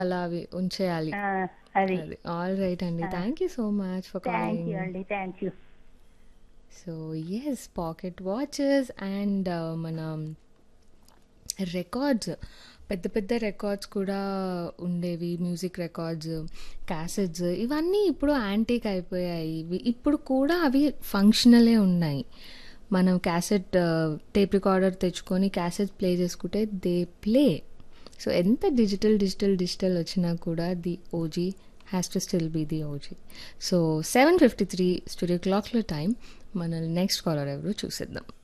అలా అవి ఉంచేయాలి. ఆ! అది. అది. ఆల్ రైట్ అండి. ఆ! Thank you so much for thank you calling. అండి. Thank you. So, yes pocket watches and మన రికార్డ్స్ పెద్ద పెద్ద రికార్డ్స్ కూడా ఉండేవి. మ్యూజిక్ రికార్డ్స్, క్యాసెట్స్ ఇవన్నీ ఇప్పుడు యాంటిక్ అయిపోయాయి. ఇవి ఇప్పుడు కూడా అవి ఫంక్షనలే ఉన్నాయి. మనం క్యాసెట్ టేప్ రికార్డర్ తెచ్చుకొని క్యాసెట్స్ ప్లే చేసుకుంటే దే ప్లే. సో, ఎంత డిజిటల్, డిజిటల్, డిజిటల్ వచ్చినా కూడా the OG has to still be the OG. So, 7:53 studio క్లాక్‌లో టైం. మన నెక్స్ట్ కాలర్ ఎవరో చూసేద్దాం.